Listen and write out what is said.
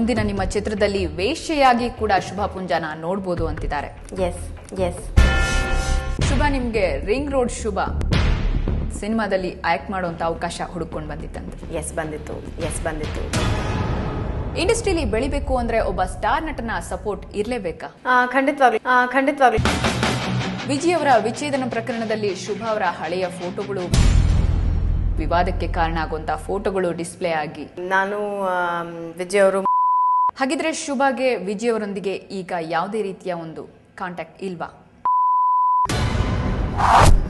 ಮುಂದಿನ ನಿಮ್ಮ ಚಿತ್ರದಲ್ಲಿ ವೇಶ್ಯೆಯಾಗಿ ಕೂಡ ಶುಭ ಪುಂಜಾನ ನೋಡ್ಬೋದು ಅಂತಿದ್ದಾರೆ ಎಸ್ ಎಸ್ ಶುಭ ನಿಮ್ಗೆ ರಿಂಗ್ ರೋಡ್ ಶುಭ ಸಿನಿಮಾದಲ್ಲಿ ಆಕ್ಟ್ ಮಾಡುವಂತ ಅವಕಾಶ ಹುಡುಕೊಂಡು ಬಂದಿತ್ತಂತೆ ಎಸ್ ಬಂದಿತ್ತು ಎಸ್ ಬಂದಿತ್ತು ಇಂಡಸ್ಟ್ರಿಲಿ ಬೆಳಿಬೇಕು ಅಂದ್ರೆ ಒಬ್ಬ ಸ್ಟಾರ್ ನಟನ ಸಪೋರ್ಟ್ ಇರ್ಲೇಬೇಕಾ ಆ, ಖಂಡಿತವಾಗ್ಲಿ ಆ, ಖಂಡಿತವಾಗ್ಲಿ ವಿಜಯ್ ಅವರ ವಿಚ್ಛೇದನ ಪ್ರಕರಣದಲ್ಲಿ ಶುಭ ಅವರ ಹಳೆಯ ಫೋಟೋಗಳು ವಿವಾದಕ್ಕೆ ಕಾರಣ ಆಗುವಂತ ಫೋಟೋಗಳು ಡಿಸ್ಪ್ಲೇ ಆಗಿ ನಾನು ಆಮ್, ವಿಜಯ್ ಅವರು ಹಾಗಿದ್ರೆ ಶುಭಾಗೆ ವಿಜಯ್ ಅವರೊಂದಿಗೆ ಈಗ ಯಾವುದೇ ರೀತಿಯ ಒಂದು ಕಾಂಟ್ಯಾಕ್ಟ್ ಇಲ್ವಾ